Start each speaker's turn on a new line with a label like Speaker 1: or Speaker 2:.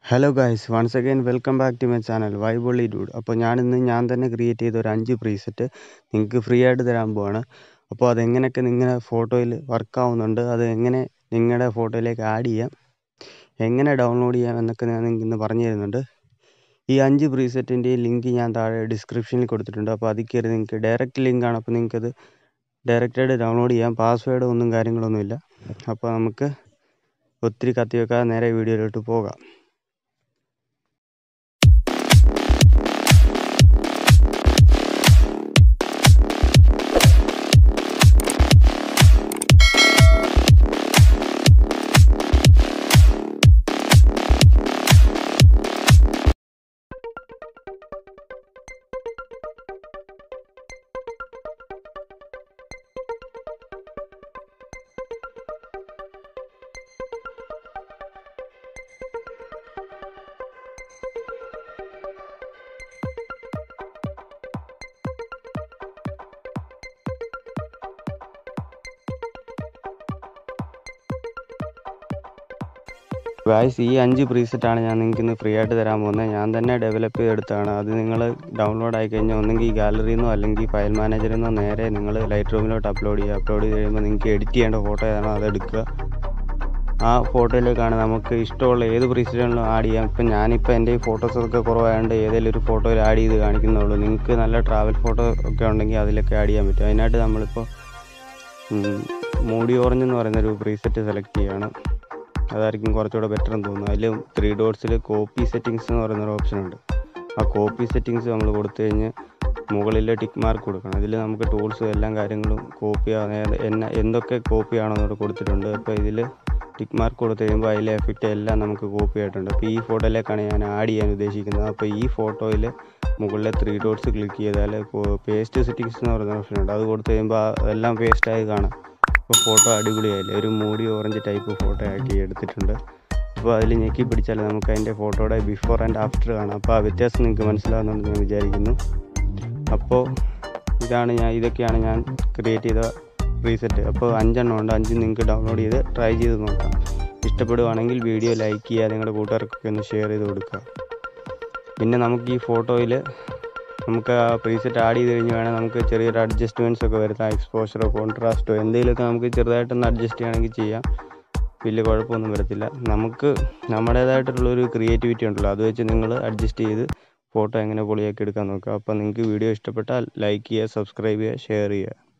Speaker 1: hello guys once again welcome back to my channel വൈബൊള്ളി dude അപ്പോൾ ഞാനിന്ന് ഞാൻ തന്നെ ക്രിയേറ്റ് ചെയ്ത ഒരു അഞ്ച് പ്രീസെറ്റ് നിങ്ങൾക്ക് ഫ്രീ ആയിട്ട് തരാൻ പോവാണ് അപ്പോൾ അതെങ്ങനെയൊക്കെ നിങ്ങളുടെ ഫോട്ടോയിൽ വർക്ക് ആവുന്നുണ്ട് അത് എങ്ങനെ നിങ്ങളുടെ ഫോട്ടോയിലേക്ക് ആഡ് ചെയ്യാം എങ്ങനെ ഡൗൺലോഡ് ചെയ്യാം എന്നൊക്കെ ഞാൻ നിങ്ങൾക്ക് ഇന്ന് പറഞ്ഞു തരുന്നുണ്ട് ഈ അഞ്ച് പ്രീസെറ്റിൻ്റെയും ലിങ്ക് ഞാൻ താഴെ ഡിസ്ക്രിപ്ഷനിൽ കൊടുത്തിട്ടുണ്ട് അപ്പോൾ അതിൽ കയറി നിങ്ങൾക്ക് ഡയറക്റ്റ് ലിങ്കാണ് അപ്പോൾ നിങ്ങൾക്കത് ഡയറക്റ്റായിട്ട് ഡൗൺലോഡ് ചെയ്യാം പാസ്വേഡ് ഒന്നും കാര്യങ്ങളൊന്നുമില്ല അപ്പോൾ നമുക്ക് ഒത്തിരി കത്തി വെക്കാതെ നേരെ വീഡിയോയിലോട്ട് പോകാം ഗായ്സ് ഈ അഞ്ച് പ്രീസെറ്റാണ് ഞാൻ നിങ്ങൾക്ക് ഇന്ന് ഫ്രീ ആയിട്ട് തരാൻ പോകുന്നത് ഞാൻ തന്നെ ഡെവലപ്പ് ചെയ്തെടുത്താണ് അത് നിങ്ങൾ ഡൗൺലോഡ് ആയി കഴിഞ്ഞാൽ ഒന്നെങ്കിൽ ഈ ഗാലറിയിൽ നിന്നോ അല്ലെങ്കിൽ ഫയൽ മാനേജറിൽ നിന്നോ നേരെ നിങ്ങൾ ലൈറ്റ് റൂമിലോട്ട് അപ്ലോഡ് ചെയ്യുക അപ്ലോഡ് ചെയ്ത് കഴിയുമ്പോൾ നിങ്ങൾക്ക് എഡിറ്റ് ചെയ്യേണ്ട ഫോട്ടോ ഏതാണോ അത് എടുക്കുക ആ ഫോട്ടോയിലേക്കാണ് നമുക്ക് ഇഷ്ടമുള്ള ഏത് പ്രീസെറ്റിലും ആഡ് ചെയ്യാം ഇപ്പം ഞാനിപ്പോൾ എൻ്റെ ഈ ഫോട്ടോസൊക്കെ കുറവായതുകൊണ്ട് ഏതെങ്കിലും ഒരു ഫോട്ടോയിൽ ആഡ് ചെയ്ത് കാണിക്കുന്നുള്ളൂ നിങ്ങൾക്ക് നല്ല ട്രാവൽ ഫോട്ടോ ഒക്കെ ഉണ്ടെങ്കിൽ അതിലൊക്കെ ആഡ് ചെയ്യാൻ പറ്റും അതിനായിട്ട് നമ്മളിപ്പോൾ മൂടി ഓറഞ്ച് എന്ന് പറയുന്ന ഒരു പ്രീസെറ്റ് സെലക്ട് ചെയ്യുകയാണ് അതായിരിക്കും കുറച്ചുകൂടെ ബെറ്റർ എന്ന് തോന്നുന്നു അതിൽ ത്രീ ഡോട്ട്സിൽ കോപ്പി സെറ്റിങ്സ് എന്ന് പറയുന്നൊരു ഓപ്ഷൻ ഉണ്ട് ആ കോപ്പി സെറ്റിങ്സ് നമ്മൾ കൊടുത്തു കഴിഞ്ഞ് മുകളിൽ ടിക്ക് മാർക്ക് കൊടുക്കണം അതിൽ നമുക്ക് ടൂൾസും എല്ലാ കാര്യങ്ങളും കോപ്പി എന്ന എന്തൊക്കെ കോപ്പി ആണെന്നോട് കൊടുത്തിട്ടുണ്ട് അപ്പോൾ ഇതിൽ ടിക്ക് മാർക്ക് കൊടുത്തു കഴിയുമ്പോൾ അതിലെ എഫക്റ്റ് എല്ലാം നമുക്ക് കോപ്പി ആയിട്ടുണ്ട് അപ്പോൾ ഈ ഫോട്ടോയിലേക്കാണ് ഞാൻ ആഡ് ചെയ്യാൻ ഉദ്ദേശിക്കുന്നത് അപ്പോൾ ഈ ഫോട്ടോയിൽ മുകളിലെ ത്രീ ഡോട്ട്സ് ക്ലിക്ക് ചെയ്താൽ പേസ്റ്റ് സെറ്റിങ്സ് എന്ന് പറയുന്ന ഓപ്ഷൻ ഉണ്ട് അത് കൊടുത്തു കഴിയുമ്പോൾ എല്ലാം പേസ്റ്റായി കാണാം അപ്പോൾ ഫോട്ടോ അടിപൊളിയായില്ലേ ഒരു മൂടി ഓറഞ്ച് ടൈപ്പ് ഫോട്ടോ ആക്കി എടുത്തിട്ടുണ്ട് അപ്പോൾ അതിൽ ഞെക്കി പിടിച്ചാൽ നമുക്ക് അതിൻ്റെ ഫോട്ടോയുടെ ബിഫോർ ആൻഡ് ആഫ്റ്റർ കാണാം അപ്പോൾ ആ വ്യത്യാസം നിങ്ങൾക്ക് മനസ്സിലാവുന്നുണ്ടെന്ന് ഞാൻ വിചാരിക്കുന്നു അപ്പോൾ ഇതാണ് ഞാൻ ഇതൊക്കെയാണ് ഞാൻ ക്രിയേറ്റ് ചെയ്ത പ്രീസെറ്റ് അപ്പോൾ അഞ്ചെണ്ണം ഉണ്ട് അഞ്ച് നിങ്ങൾക്ക് ഡൗൺലോഡ് ചെയ്ത് ട്രൈ ചെയ്ത് നോക്കാം ഇഷ്ടപ്പെടുവാണെങ്കിൽ വീഡിയോ ലൈക്ക് ചെയ്യുക നിങ്ങളുടെ കൂട്ടുകാർക്കൊക്കെ ഒന്ന് ഷെയർ ചെയ്ത് കൊടുക്കുക പിന്നെ നമുക്ക് ഈ ഫോട്ടോയിൽ നമുക്ക് ആ പ്രീസെറ്റ് ആഡ് ചെയ്ത് കഴിഞ്ഞ് വേണേൽ നമുക്ക് ചെറിയൊരു അഡ്ജസ്റ്റ്മെൻറ്റ്സ് ഒക്കെ വരുത്താം എക്സ്പോഷറോ കോൺട്രാസ്റ്റോ എന്തെങ്കിലുമൊക്കെ നമുക്ക് ചെറുതായിട്ടൊന്ന് അഡ്ജസ്റ്റ് ചെയ്യുകയാണെങ്കിൽ ചെയ്യാം വലിയ കുഴപ്പമൊന്നും വരത്തില്ല നമുക്ക് നമ്മുടേതായിട്ടുള്ളൊരു ക്രിയേറ്റിവിറ്റി ഉണ്ടല്ലോ അത് വെച്ച് നിങ്ങൾ അഡ്ജസ്റ്റ് ചെയ്ത് ഫോട്ടോ എങ്ങനെ പൊളിയാക്കി എടുക്കാൻ നോക്കുക അപ്പോൾ നിങ്ങൾക്ക് വീഡിയോ ഇഷ്ടപ്പെട്ടാൽ ലൈക്ക് ചെയ്യുക സബ്സ്ക്രൈബ് ചെയ്യുക ഷെയർ ചെയ്യുക